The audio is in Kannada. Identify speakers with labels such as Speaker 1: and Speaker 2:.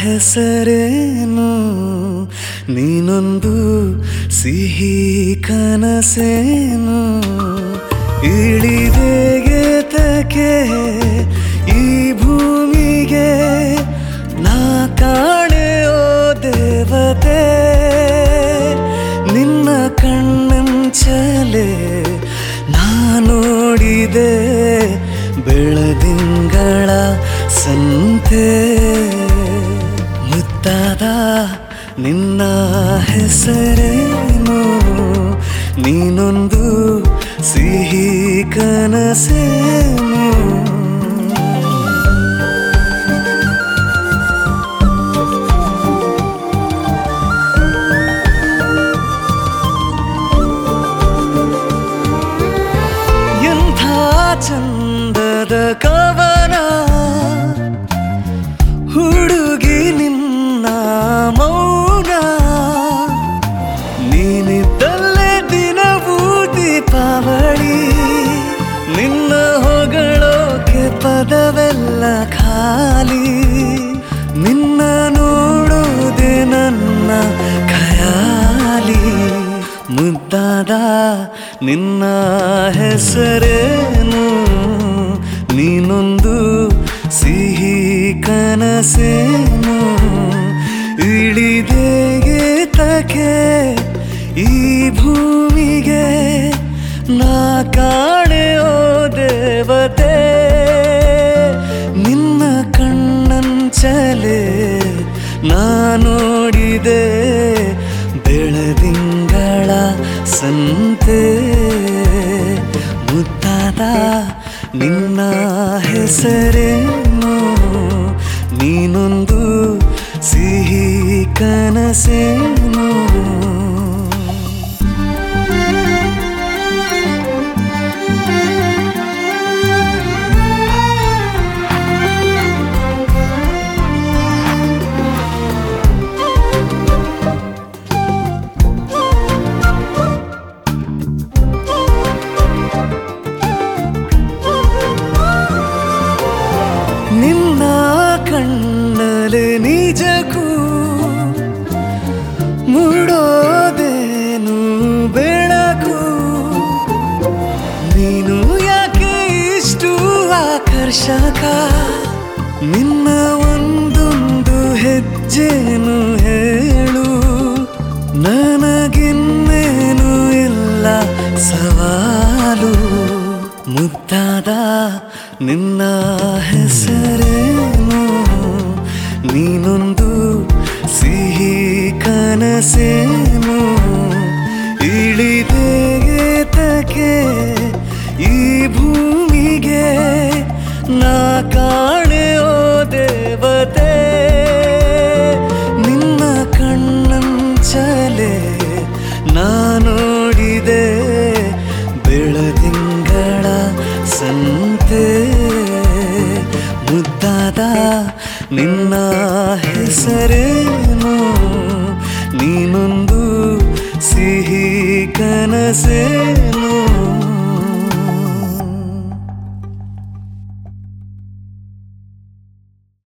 Speaker 1: ಹೆಸರೇನು ನೀನೊಂದು ಸಿಹಿ ಕನಸೇನು ಇಳಿದೆಗೆ ತಕೆ ಈ ಭೂಮಿಗೆ ನಾ ಕಾಣೆಯೋ ದೇವತೆ ನಿನ್ನ ಕಣ್ಣಂಚಲೆ ನಾ ನೋಡಿದೆ ಬೆಳದಿಂಗಳ ಸಂತೆ ಮುದ್ದಾದ ನಿನ್ನ ಹೆಸರೇನು ನೀನೊಂದು ಸಿಹಿ ಕನಸೇನು ಎಂಥ ಚಂದದ ಕವನ ಹುಡುಗಿ ನಿನ್ನ ಮೌನ ನೀನಿದ್ದಲ್ಲೇ ದಿನವೂ ದೀಪಾವಳಿ ನಿನ್ನ ಹೊಗಳೋಕೆ ಪದವೆಲ್ಲ ಖಾಲಿ ನಿನ್ನ ನೋಡೋದೆ ನನ್ನ ಖಯಾಲಿ ಮುದ್ದಾದ ನಿನ್ನ ಹೆಸರೇನು ನೀನೊಂದು ಸಿಹಿ ಕನಸೇನು ಇಳಿದೆಗೆ ತಕೆ ಈ ಭೂಮಿಗೆ ನಾ ಕಾಣೆಯೋ ದೇವತೆ ನಿನ್ನ ಕಣ್ಣಂಚಲೆ ನಾ ನೋಡಿದೆ ಬೆಳದಿಂಗಳ ಸಂತೆ ಮುದ್ದಾದ ನಿನ್ನ ಹೆಸರೇನು ನೀನೊಂದು ಸಿಹಿ ಕನಸೇನು ನಿನ್ನ ಕಣ್ಣಲೆ ನಿಜಕ್ಕೂ ಮುಡೋದೇನು ಬೆಳಕು ನೀನು ಯಾಕೆ ಇಷ್ಟು ಆಕರ್ಷಕ ನಿನ್ನ ಒಂದೊಂದು ಹೆಜ್ಜೆನು ಹೇಳು ನನಗಿನ್ನೇನು ಇಲ್ಲ ಸವಾಲು ಮುದ್ದಾದ ನಿನ್ನ ಹೆಸರೇನು ನೀನೊಂದು ಸಿಹಿ ಕನಸೇನು ಇಳಿದೆಗೆ ತಕೆ ಈ ಭೂಮಿಗೆ ನಾ ಕಾಣೆಯೋ ದೇವತೆ ನಿನ್ನ ಕಣ್ಣಂಚಲೆ ನಾ ನೋಡಿದೆ ಬೆಳದಿಂಗಳ ಸಂತೆ ಮುದ್ದಾದ ನಿನ್ನ ಹೆಸರೇನು ನೀನೊಂದು ಸಿಹಿ ಕನಸೇನು